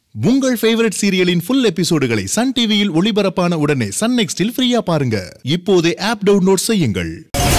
உங்கள் ஃபேவரட் சீரியலின் ஃபுல் எபிசோடுகளை சன் டிவியில் ஒளிபரப்பான உடனே சன் நெக்ஸ்டில் ஃப்ரீயா பாருங்க இப்போதே ஆப் டவுன்லோட் செய்யுங்கள்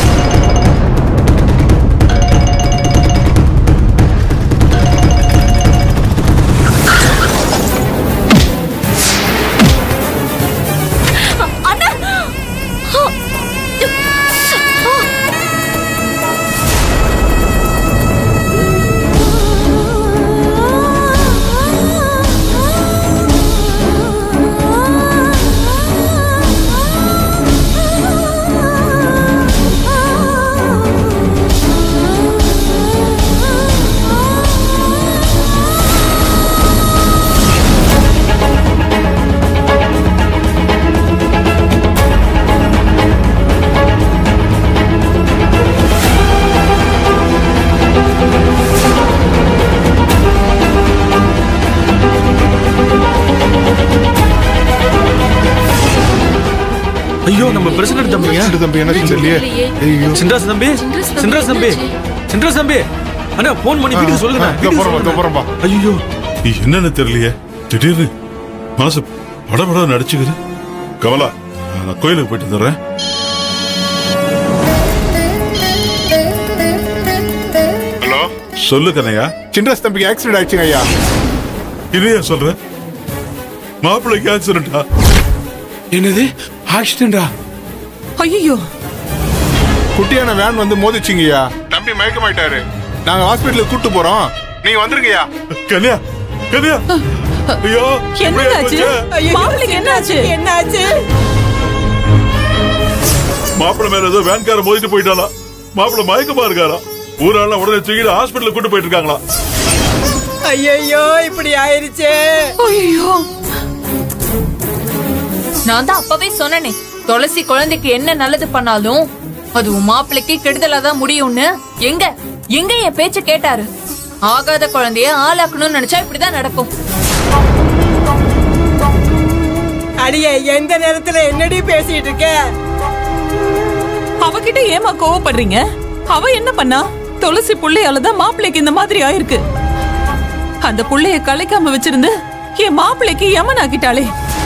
ஐயோ நம்ம பிரசிடண்ட் தம்பிங்க ரெண்டு தம்பி என்ன தெரியலையே ஐயோ சின்ராஸ் தம்பி சின்ராஸ் தம்பி சின்ராஸ் தம்பி அண்ணா போன் பண்ணி வீட்டுக்கு சொல்லுங்க இதோ போறோம், இதோ போறோம்பா. ஐயோ நீ என்னன்னு தெரியலையே திடீர்னு மனசு படபட நடிச்சுக்குது கமலா நான் கோயிலுக்கு போயிட்டு வந்துடுறேன் ஹலோ சொல்லு கண்ணையா சின்ராஸ் தம்பிக்கு ஆக்சிடென்ட் ஆயிடுச்சுங்க ஐயா இதையா சொல்ற மாப்பிள்ளைக்கு ஆக்சிடென்டா என்னது ஆக்சிடென்டா ஐயோ குட்டியான வேன் வந்து மோதிச்சுங்க ஐயா தம்பி மயக்கமாயிட்டாரு நாங்க ஹாஸ்பிட்டலுக்கு கூட்டு போறோம் நீங்க வந்துருங்கய்யா கன்யா கன்யா ஐயோ இப்படி என்னாச்சு ஆயிப்போச்சே. மாப்பிளைக்கு என்னாச்சு என்னாச்சு மாப்பிள்ளை மேல ஏதோ வேன்கார மோதிட்டு போயிட்டாளா மாப்பிள்ளை மயக்கமா இருக்காரா ஊரால உடனே தூக்கிட்டு ஹாஸ்பிட்டலுக்கு கூட்டு போயிட்டு இருக்காங்களா ஐயோ இப்படி ஆயிருச்சே ஐயோ நான் தான் அப்பவே சொன்னனே துளசி குழந்தைக்கு என்ன நல்லது பண்ணாலும் அது உன் மாப்பிள்ளைக்கு கெடுதலா தான் முடியும்னு எங்க எங்க என் பேச்ச கேட்டாரு ஆகாத குழந்தைய ஆளாக்கணும்னு நினைச்சா இப்படிதான் நடக்கும் அடிய எந்த நேரத்துல என்னடி பேசிட்டு இருக்க அவகிட்ட ஏமா கோவப்படுறீங்க அவ என்ன பண்ணா துளசி புள்ளையால தான் மாப்பிள்ளைக்கு இந்த மாதிரி ஆயிருக்கு அந்த புள்ளைய கலைக்காம வச்சிருந்து என் மாப்பிள்ளைக்கு யமன் ஆக்கிட்டாளே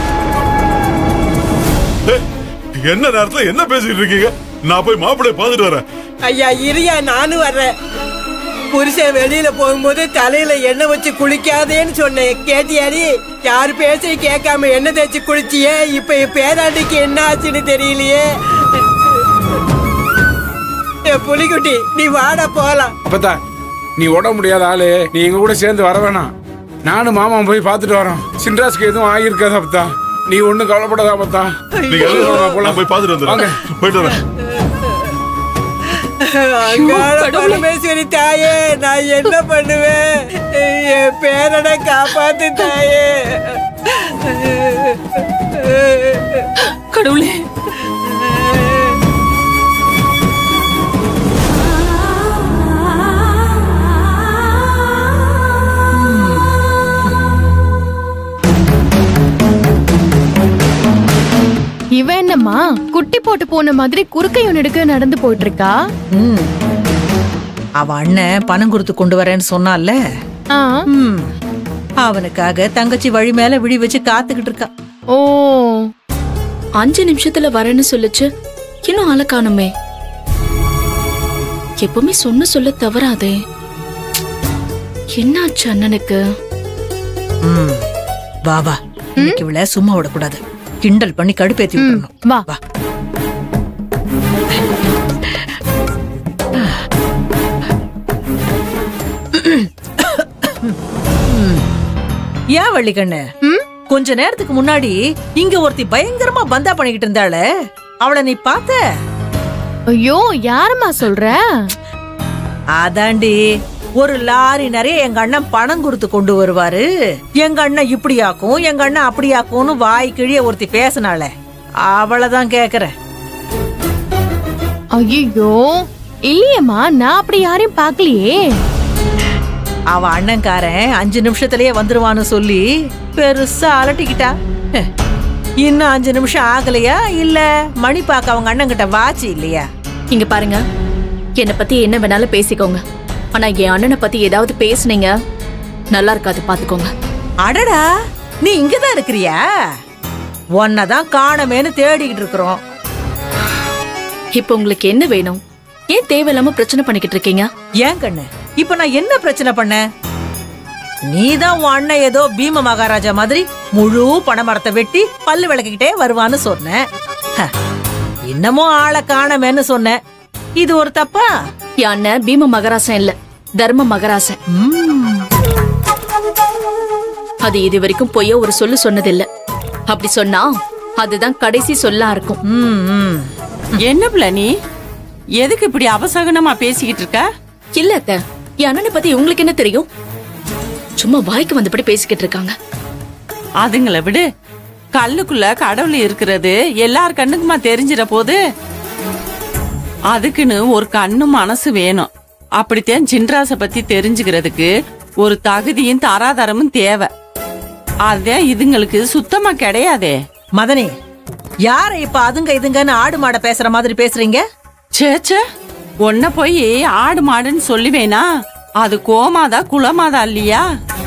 ஏய், என்ன நேரத்துல என்ன பேசிட்டு இருக்கீங்க நான் போய் மாப்பிள்ளைய பார்த்துட்டு வரேன் ஐயா இரியா நானும் வர்றேன் புருஷன் வெளியில போகும்போது தலையில எண்ணெய் வச்சு குளிக்காதேன்னு சொன்னேன் கேட்டியாடி யாரு பேசி கேட்காம எண்ணெய் தேய்ச்சி குளிச்சியே இப்ப என் பேராண்டிக்கு என்ன ஆச்சுன்னு தெரியலையே ஏ புலிக்குட்டி நீ வாடா போலாம் அப்பத்தா நீ உட முடியாத ஆளு நீ எங்க கூட சேர்ந்து வர வேணாம் நானும் மாமா போய் பார்த்துட்டு வரோம் சின்ராஸ்க்கு எதுவும் ஆகியிருக்காது அப்பத்தா நீ ஒண்ணும் கவலைப்படாத அப்பத்தா நீங்க எல்லாம் நான் போய் பார்த்துட்டு வந்துடுறேன் போயிட்டு வரேன் அங்காள பரமேஸ்வரி தாயே நான் என்ன பண்ணுவேன் என் பேரனை காப்பாத்து தாயே கடவுளே இவ என்னம்மா குட்டி போட்டு போன மாதிரி குறுக்கையும் நெடுக்க நடந்து போயிட்டு இருக்கா ம். அவ அண்ணன் பணம் கொடுத்து கொண்டு வரேன்னு சொன்னான்ல ஆ, ம். அவனுக்காக தங்கச்சி வழி மேல விழி வச்சு காத்துக்கிட்டு இருக்கா ஓ அஞ்சு நிமிஷத்துல வரேன்னு சொல்லுச்சு இன்னும் ஆளை காணுமே எப்பவுமே சொன்ன சொல்ல தவறாதே என்னாச்சு அண்ணனுக்கு ம். வா வா இன்னைக்கு இவள சும்மா விடக்கூடாது கிண்டல் பண்ணி கடுப்பேத்தி விட்டுறணும் வா. வா ஏன் வள்ளிக்கண்ணு கொஞ்ச நேரத்துக்கு முன்னாடி இங்க ஒருத்தி பயங்கரமா பந்தா பண்ணிக்கிட்டு இருந்தாள அவளை நீ பார்த்த ஐயோ யாரம்மா சொல்ற அதாண்டி ஒரு லாரி நிறைய எங்க அண்ணன் பணம் கொடுத்து கொண்டு வருவாரு எங்க அண்ணன் இப்படியாக்கும் எங்க அண்ணன் அப்படியாக்கும்னு வாய் கிழிய ஒருத்தி பேசினாளே அவளதான் கேக்குறேன் ஐயோ இல்லையம்மா நான் அப்படி யாரையும் பார்க்கலையே அவ அண்ணன்காரன் அஞ்சு நிமிஷத்திலேயே வந்துருவான்னு சொல்லி பெருசா அலட்டிக்கிட்டா ஹே, இன்னும் அஞ்சு நிமிஷம் ஆகலையா இல்ல மணி பார்க்க அவங்க அண்ணன் கிட்ட வாட்சி இல்லையா இங்க பாருங்க என்னை பத்தி என்ன வேணாலும் பேசிக்கோங்க ஆனா என் அண்ணனை பத்தி ஏதாவது பேசுனீங்க நல்லா இருக்காது பாத்துக்கோங்க அடடா நீ இங்கதான் இருக்கிறியா உன்னதான் காணமேன்னு தேடிக்கிட்டு இருக்கிறோம் இப்ப உங்களுக்கு என்ன வேணும் ஏன் தேவையில்லாம பிரச்சனை பண்ணிக்கிட்டு இருக்கீங்க ஏன் கண்ணு இப்ப நான் என்ன பிரச்சனை பண்ணேன் நீதான் உன் அண்ணன் ஏதோ பீம மகாராஜா மாதிரி முழு பனைமரத்தை வெட்டி பல்லு விளக்கிக்கிட்டே வருவான்னு சொன்ன ஹ, இன்னமும் ஆளை காணமேன்னு சொன்ன இது ஒரு தப்பா என் அண்ணன் பீம மகராசன் இல்ல தர்ம மகராசன் அது இது வரைக்கும் பொய்ய ஒரு சொல்லு சொன்னதில்ல அப்படி சொன்னா அதுதான் கடைசி சொல்லா இருக்கும் என்ன பிள்ளை நீ எதுக்கு இப்படி அவசகனமா பேசிக்கிட்டு இருக்க இல்ல அத்த என் அண்ணனை பத்தி உங்களுக்கு என்ன தெரியும் சும்மா வாய்க்கு வந்தபடி பேசிக்கிட்டு இருக்காங்க அதுங்கள விடு கல்லுக்குள்ள கடவுள் இருக்கிறது எல்லார் கண்ணுக்குமா தெரிஞ்சிட போது அதுக்குன்னு ஒரு கண்ணு மனசு வேணும் அப்படித்தான் சின்ராச பத்தி தெரிஞ்சுக்கிறதுக்கு ஒரு தகுதியும் தராதரமும் தேவை அதான் இதுங்களுக்கு சுத்தமா கிடையாதே மதனி யார இப்ப அதுங்க இதுங்கன்னு ஆடு மாட பேசுற மாதிரி பேசுறீங்க சேச்சே உன்ன போய் ஆடு மாடுன்னு சொல்லுவேனா அது கோமாதா குளமாதா இல்லையா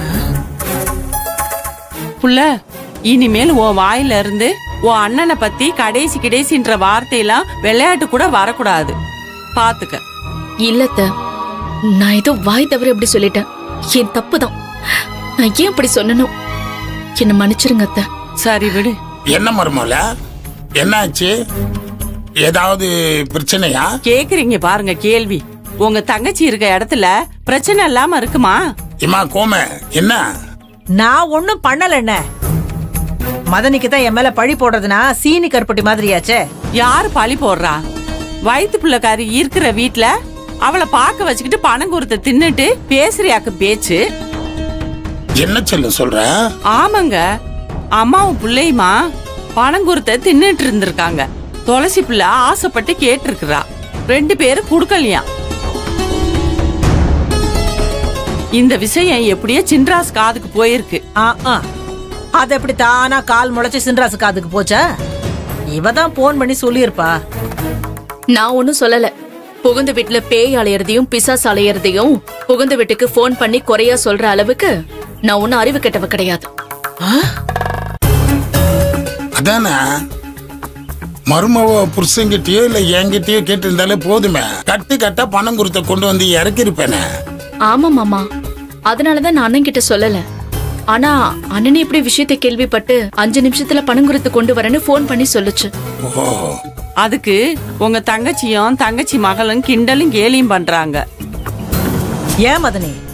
புள்ள இனிமேல் உன் வாயில இருந்து உன் அண்ணனை பத்தி கடைசி கடைசின்ற வார்த்தையெல்லாம் விளையாட்டு கூட வரக்கூடாது பாத்துக்க இல்லத்த நான் ஏதோ வாய் தவிர எப்படி சொல்லிட்டேன் என் தப்புதான் நான் ஏன் அப்படி சொன்னனும் என்ன மன்னிச்சிருங்க அத்தை சரி விடு என்ன மருமல என்னாச்சு ஏதாவது பிரச்சனையா கேக்குறீங்க பாருங்க கேள்வி உங்க தங்கச்சி இருக்க இடத்துல பிரச்சனை இல்லாம இருக்குமா இம்மா கோம என்ன நான் ஒண்ணும் பண்ணல என்ன மதனிக்கு தான் என் மேல பழி போடுறதுனா சீனி கருப்பட்டி மாதிரியாச்சே யாரு பழி போடுறா வயித்து பிள்ளைக்காரி இருக்கிற வீட்ல அவளை பார்க்க வச்சுக்கிட்டு பணம் கொடுத்த தின்னுட்டு பேசுறியாக்கு பேச்சு என்ன சொல்ல சொல்ற ஆமாங்க அம்மாவும் பிள்ளையுமா பணம் கொடுத்த தின்னுட்டு இருந்திருக்காங்க துளசி பிள்ளை ஆசைப்பட்டு கேட்டிருக்கிறா ரெண்டு பேரும் குடுக்கலையா இந்த விஷயம் எப்படியோ சின்ராஸ் காதுக்கு போயிருக்கு ஆ, ஆ. அது எப்படி தானா கால் முளைச்சு சின்ராசு காதுக்கு போச்சா இவ தான் போன் பண்ணி சொல்லியிருப்பா நான் ஒன்னும் சொல்லல புகுந்த வீட்டுல பேய் அலையறதையும் பிசாஸ் அலையறதையும் புகுந்த வீட்டுக்கு ஃபோன் பண்ணி குறையா சொல்ற அளவுக்கு நான் ஒன்னும் அறிவு கெட்டவ கிடையாது அதானே மருமவ புருஷங்கிட்டயோ இல்ல என்கிட்டயோ கேட்டு இருந்தாலே போதுமே கட்டு கட்டா பணம் கொடுத்த கொண்டு வந்து இறக்கிருப்பேனே ஆமா மாமா அதனாலதான் நான் அண்ணன் கிட்ட சொல்லல ஆனா அண்ணன் எப்படி விஷயத்தை கேள்விப்பட்டு அஞ்சு நிமிஷத்துல பணம் கொடுத்து கொண்டு வரேன்னு ஃபோன் பண்ணி சொல்லுச்சு ஓ அதுக்கு உங்க தங்கச்சியும் தங்கச்சி மகளும் கிண்டலும் கேலியும் பண்றாங்க ஏன் மதனி